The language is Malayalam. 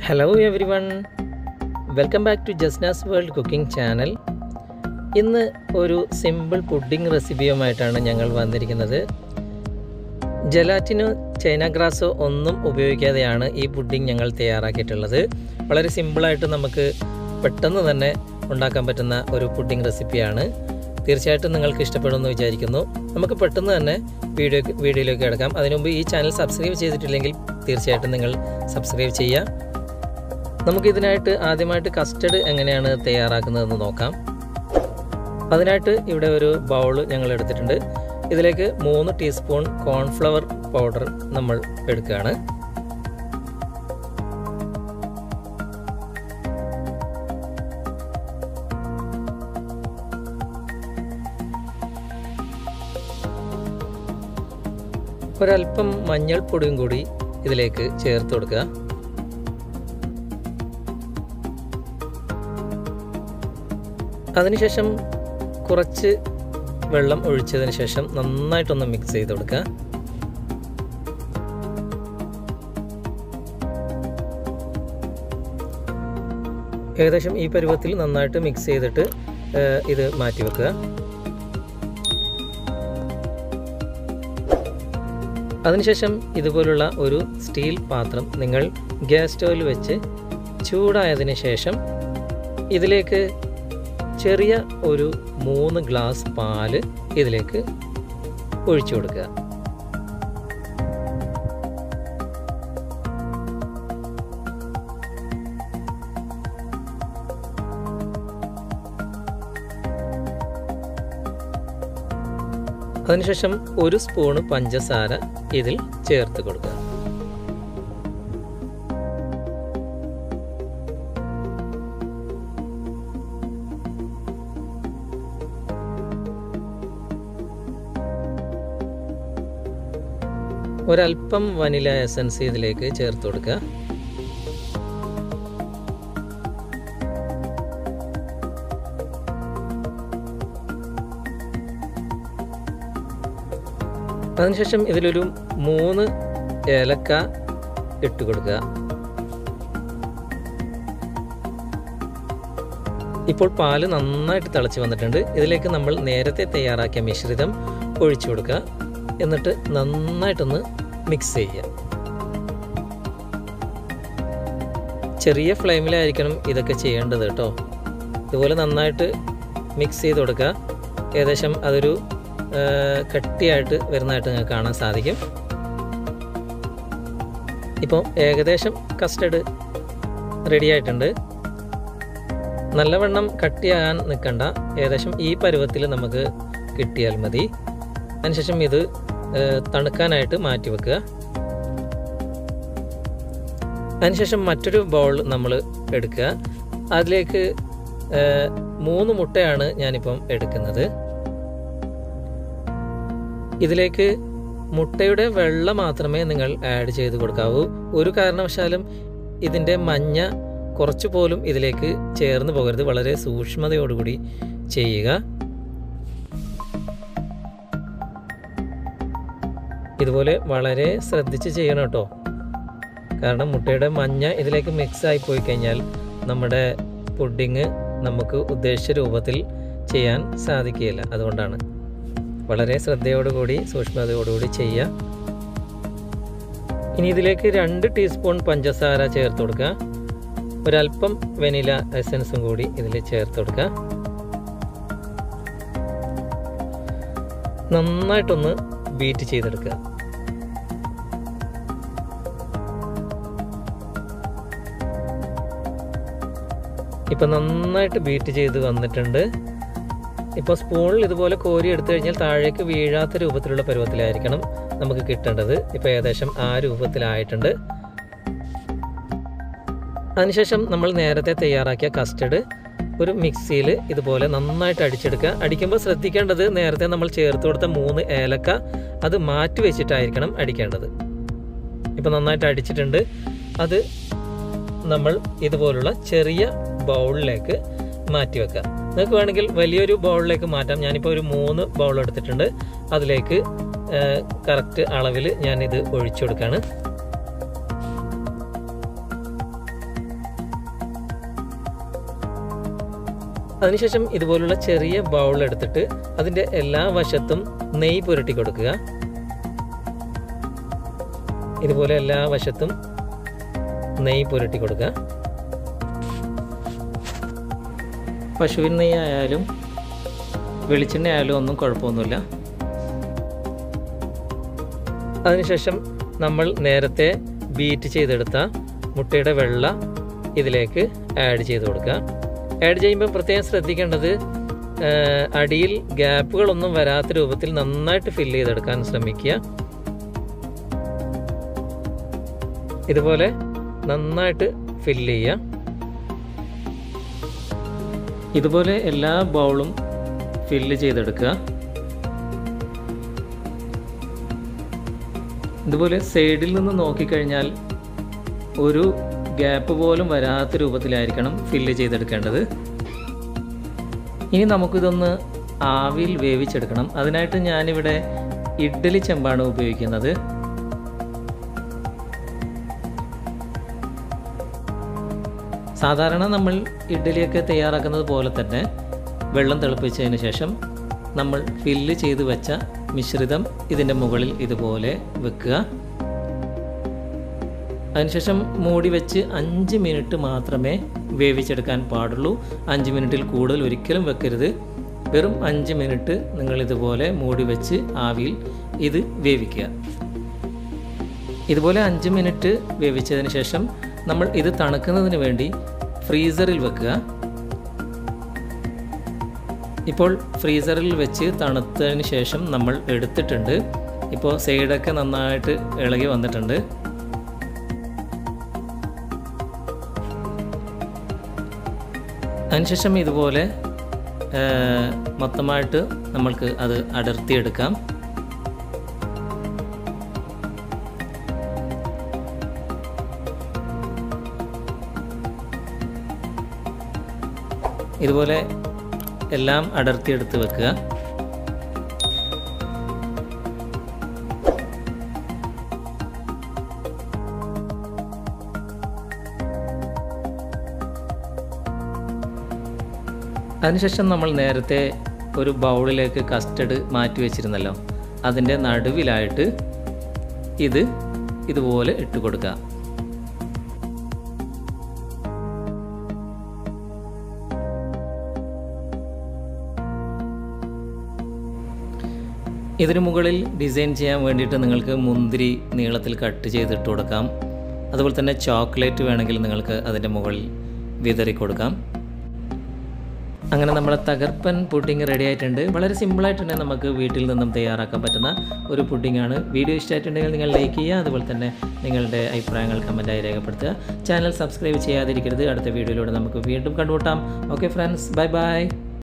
hello everyone welcome back to Jasna's world cooking channel ഇന്ന് ഒരു സിമ്പിൾ പുഡിംഗ് റെസിപ്പിയുമായിട്ടാണ് ഞങ്ങൾ വന്നിരിക്കുന്നത് ജലാറ്റിനോ ചൈന ഗ്രാസോ ഒന്നും ഉപയോഗിക്കാതെയാണ് ഈ പുഡിംഗ് ഞങ്ങൾ തയ്യാറാക്കിയിട്ടുള്ളത് വളരെ സിമ്പിളായിട്ട് നമുക്ക് പെട്ടെന്ന് തന്നെ ഉണ്ടാക്കാൻ പറ്റുന്ന ഒരു പുഡിംഗ് റെസിപ്പിയാണ് തീർച്ചയായിട്ടും നിങ്ങൾക്ക് ഇഷ്ടപ്പെടുമെന്ന് വിചാരിക്കുന്നു നമുക്ക് പെട്ടെന്ന് തന്നെ വീഡിയോ വീഡിയോയിലേക്ക് കിടക്കാം അതിനുമുമ്പ് ഈ ചാനൽ സബ്സ്ക്രൈബ് ചെയ്തിട്ടില്ലെങ്കിൽ തീർച്ചയായിട്ടും നിങ്ങൾ സബ്സ്ക്രൈബ് ചെയ്യുക നമുക്കിതിനായിട്ട് ആദ്യമായിട്ട് കസ്റ്റഡ് എങ്ങനെയാണ് തയ്യാറാക്കുന്നതെന്ന് നോക്കാം അതിനായിട്ട് ഇവിടെ ഒരു ബൗൾ ഞങ്ങൾ എടുത്തിട്ടുണ്ട് ഇതിലേക്ക് മൂന്ന് ടീസ്പൂൺ കോൺഫ്ലവർ പൗഡർ നമ്മൾ എടുക്കുകയാണ് ഒരല്പം മഞ്ഞൾപ്പൊടിയും കൂടി ഇതിലേക്ക് ചേർത്ത് കൊടുക്കുക അതിനുശേഷം കുറച്ച് വെള്ളം ഒഴിച്ചതിന് ശേഷം നന്നായിട്ടൊന്ന് മിക്സ് ചെയ്ത് കൊടുക്കുക ഏകദേശം ഈ പരുവത്തിൽ നന്നായിട്ട് മിക്സ് ചെയ്തിട്ട് ഇത് മാറ്റി വെക്കുക അതിനുശേഷം ഇതുപോലുള്ള ഒരു സ്റ്റീൽ പാത്രം നിങ്ങൾ ഗ്യാസ് സ്റ്റോവിൽ വെച്ച് ചൂടായതിന് ശേഷം ഇതിലേക്ക് ചെറിയ ഒരു മൂന്ന് ഗ്ലാസ് പാല് ഇതിലേക്ക് ഒഴിച്ചു കൊടുക്കുക അതിനുശേഷം ഒരു സ്പൂണ് പഞ്ചസാര ഇതിൽ ചേർത്ത് കൊടുക്കുക ഒരല്പം വനില എസൻസ് ഇതിലേക്ക് ചേർത്ത് കൊടുക്കുക അതിനുശേഷം ഇതിലൊരു മൂന്ന് ഏലക്ക ഇട്ട് കൊടുക്കുക ഇപ്പോൾ പാല് നന്നായിട്ട് തിളച്ച് വന്നിട്ടുണ്ട് ഇതിലേക്ക് നമ്മൾ നേരത്തെ തയ്യാറാക്കിയ മിശ്രിതം ഒഴിച്ചു കൊടുക്കുക എന്നിട്ട് നന്നായിട്ടൊന്ന് മിക്സ് ചെയ്യുക ചെറിയ ഫ്ലെയിമിലായിരിക്കണം ഇതൊക്കെ ചെയ്യേണ്ടത് കേട്ടോ ഇതുപോലെ നന്നായിട്ട് മിക്സ് ചെയ്ത് കൊടുക്കുക ഏകദേശം അതൊരു കട്ടിയായിട്ട് വരുന്നതായിട്ട് നിങ്ങൾക്ക് കാണാൻ സാധിക്കും ഇപ്പോൾ ഏകദേശം കസ്റ്റഡ് റെഡി ആയിട്ടുണ്ട് നല്ലവണ്ണം കട്ടിയാകാൻ നിൽക്കണ്ട ഏകദേശം ഈ പരുവത്തിൽ നമുക്ക് കിട്ടിയാൽ മതി അതിനുശേഷം ഇത് തണുക്കാനായിട്ട് മാറ്റി വെക്കുക അതിനുശേഷം മറ്റൊരു ബൗൾ നമ്മൾ എടുക്കുക അതിലേക്ക് മൂന്ന് മുട്ടയാണ് ഞാനിപ്പം എടുക്കുന്നത് ഇതിലേക്ക് മുട്ടയുടെ വെള്ള മാത്രമേ നിങ്ങൾ ആഡ് ചെയ്ത് കൊടുക്കാവൂ ഒരു കാരണവശാലും ഇതിൻ്റെ മഞ്ഞ കുറച്ചു പോലും ഇതിലേക്ക് ചേർന്ന് പോകരുത് വളരെ സൂക്ഷ്മതയോടുകൂടി ചെയ്യുക ഇതുപോലെ വളരെ ശ്രദ്ധിച്ച് ചെയ്യണം കേട്ടോ കാരണം മുട്ടയുടെ മഞ്ഞ ഇതിലേക്ക് മിക്സ് ആയി പോയി കഴിഞ്ഞാൽ നമ്മുടെ പുഡിങ് നമുക്ക് ഉദ്ദേശിച്ച രൂപത്തിൽ ചെയ്യാൻ സാധിക്കുകയില്ല അതുകൊണ്ടാണ് വളരെ ശ്രദ്ധയോടുകൂടി സൂക്ഷ്മതയോടുകൂടി ചെയ്യുക ഇനി ഇതിലേക്ക് രണ്ട് ടീസ്പൂൺ പഞ്ചസാര ചേർത്ത് കൊടുക്കുക ഒരല്പം വെനില എസൻസും കൂടി ഇതിൽ ചേർത്ത് കൊടുക്കുക നന്നായിട്ടൊന്ന് ബീറ്റ് ചെയ്തെടുക്കുക ഇപ്പം നന്നായിട്ട് ബീറ്റ് ചെയ്ത് വന്നിട്ടുണ്ട് ഇപ്പോൾ സ്പൂണിൽ ഇതുപോലെ കോരി എടുത്തു കഴിഞ്ഞാൽ താഴേക്ക് വീഴാത്ത രൂപത്തിലുള്ള പരുവത്തിലായിരിക്കണം നമുക്ക് കിട്ടേണ്ടത് ഇപ്പോൾ ഏകദേശം ആ രൂപത്തിലായിട്ടുണ്ട് അതിനുശേഷം നമ്മൾ നേരത്തെ തയ്യാറാക്കിയ കസ്റ്റഡ് ഒരു മിക്സിയിൽ ഇതുപോലെ നന്നായിട്ട് അടിച്ചെടുക്കുക അടിക്കുമ്പോൾ ശ്രദ്ധിക്കേണ്ടത് നേരത്തെ നമ്മൾ ചേർത്ത് കൊടുത്ത മൂന്ന് ഏലക്ക അത് മാറ്റി വെച്ചിട്ടായിരിക്കണം അടിക്കേണ്ടത് ഇപ്പോൾ നന്നായിട്ട് അടിച്ചിട്ടുണ്ട് അത് നമ്മൾ ഇതുപോലുള്ള ചെറിയ ബൗളിലേക്ക് മാറ്റി വെക്കുക നിങ്ങൾക്ക് വേണമെങ്കിൽ വലിയൊരു ബൗളിലേക്ക് മാറ്റാം ഞാനിപ്പോൾ ഒരു മൂന്ന് ബൗൾ എടുത്തിട്ടുണ്ട് അതിലേക്ക് കറക്റ്റ് അളവിൽ ഞാനിത് ഒഴിച്ചു കൊടുക്കുകയാണ് അതിനുശേഷം ഇതുപോലുള്ള ചെറിയ ബൗൾ എടുത്തിട്ട് അതിൻ്റെ എല്ലാ വശത്തും നെയ്യ് പുരട്ടി കൊടുക്കുക ഇതുപോലെ എല്ലാ വശത്തും നെയ്യ് പുരട്ടി കൊടുക്കുക പശുവിൻ നെയ്യ് ആയാലും വെളിച്ചെണ്ണ ആയാലും ഒന്നും കുഴപ്പമൊന്നുമില്ല അതിനുശേഷം നമ്മൾ നേരത്തെ ബീറ്റ് ചെയ്തെടുത്ത മുട്ടയുടെ വെള്ള ഇതിലേക്ക് ആഡ് ചെയ്ത് കൊടുക്കുക ആഡ് ചെയ്യുമ്പോൾ പ്രത്യേകം ശ്രദ്ധിക്കേണ്ടത് അടിയിൽ ഗ്യാപ്പുകളൊന്നും വരാത്ത രൂപത്തിൽ നന്നായിട്ട് ഫില്ല് ചെയ്തെടുക്കാൻ ശ്രമിക്കുക ഇതുപോലെ നന്നായിട്ട് ഫില്ല് ചെയ്യുക ഇതുപോലെ എല്ലാ ബൗളും ഫില്ല് ചെയ്തെടുക്കുക ഇതുപോലെ സൈഡിൽ നിന്ന് നോക്കിക്കഴിഞ്ഞാൽ ഒരു ഗ്യാപ്പ് പോലും വരാത്ത രൂപത്തിലായിരിക്കണം ഫില്ല് ചെയ്തെടുക്കേണ്ടത് ഇനി നമുക്കിതൊന്ന് ആവിയിൽ വേവിച്ചെടുക്കണം അതിനായിട്ട് ഞാനിവിടെ ഇഡ്ഡലി ചെമ്പാണ് ഉപയോഗിക്കുന്നത് സാധാരണ നമ്മൾ ഇഡ്ഡലിയൊക്കെ തയ്യാറാക്കുന്നത് പോലെ തന്നെ വെള്ളം തിളപ്പിച്ചതിന് ശേഷം നമ്മൾ ഫില്ല് ചെയ്ത് വെച്ച മിശ്രിതം ഇതിൻ്റെ മുകളിൽ ഇതുപോലെ വെക്കുക അതിനുശേഷം മൂടി വെച്ച് അഞ്ച് മിനിറ്റ് മാത്രമേ വേവിച്ചെടുക്കാൻ പാടുള്ളൂ അഞ്ച് മിനിറ്റിൽ കൂടുതൽ ഒരിക്കലും വെക്കരുത് വെറും അഞ്ച് മിനിറ്റ് നിങ്ങൾ ഇതുപോലെ മൂടി വെച്ച് ആവിയിൽ ഇത് വേവിക്കുക ഇതുപോലെ അഞ്ച് മിനിറ്റ് വേവിച്ചതിന് ശേഷം നമ്മൾ ഇത് തണുക്കുന്നതിന് വേണ്ടി ഫ്രീസറിൽ വെക്കുക ഇപ്പോൾ ഫ്രീസറിൽ വെച്ച് തണുത്തതിന് ശേഷം നമ്മൾ എടുത്തിട്ടുണ്ട് ഇപ്പോൾ സൈഡൊക്കെ നന്നായിട്ട് ഇളകി വന്നിട്ടുണ്ട് അതിനുശേഷം ഇതുപോലെ മൊത്തമായിട്ട് നമ്മൾക്ക് അത് അടർത്തിയെടുക്കാം ഇതുപോലെ എല്ലാം അടർത്തിയെടുത്ത് വെക്കുക അതിനുശേഷം നമ്മൾ നേരത്തെ ഒരു ബൗളിലേക്ക് കസ്റ്റഡ് മാറ്റി വെച്ചിരുന്നല്ലോ അതിൻ്റെ നടുവിലായിട്ട് ഇത് ഇതുപോലെ ഇട്ട് കൊടുക്കുക ഇതിനു മുകളിൽ ഡിസൈൻ ചെയ്യാൻ വേണ്ടിയിട്ട് നിങ്ങൾക്ക് മുന്തിരി നീളത്തിൽ കട്ട് ചെയ്തിട്ട് കൊടുക്കാം അതുപോലെ തന്നെ ചോക്ലേറ്റ് വേണമെങ്കിൽ നിങ്ങൾക്ക് അതിൻ്റെ മുകളിൽ വിതറി കൊടുക്കാം അങ്ങനെ നമ്മളെ തകർപ്പൻ പുഡിംഗ് റെഡി ആയിട്ടുണ്ട് വളരെ സിമ്പിളായിട്ട് തന്നെ നമുക്ക് വീട്ടിൽ നിന്നും തയ്യാറാക്കാൻ പറ്റുന്ന ഒരു പുഡിംഗാണ് വീഡിയോ ഇഷ്ടമായിട്ടുണ്ടെങ്കിൽ നിങ്ങൾ ലൈക്ക് ചെയ്യുക അതുപോലെ തന്നെ നിങ്ങളുടെ അഭിപ്രായങ്ങൾ കമൻറ്റായി രേഖപ്പെടുത്തുക ചാനൽ സബ്സ്ക്രൈബ് ചെയ്യാതിരിക്കരുത് അടുത്ത വീഡിയോയിലൂടെ നമുക്ക് വീണ്ടും കണ്ടുമുട്ടാം ഓക്കെ ഫ്രണ്ട്സ് ബൈ ബൈ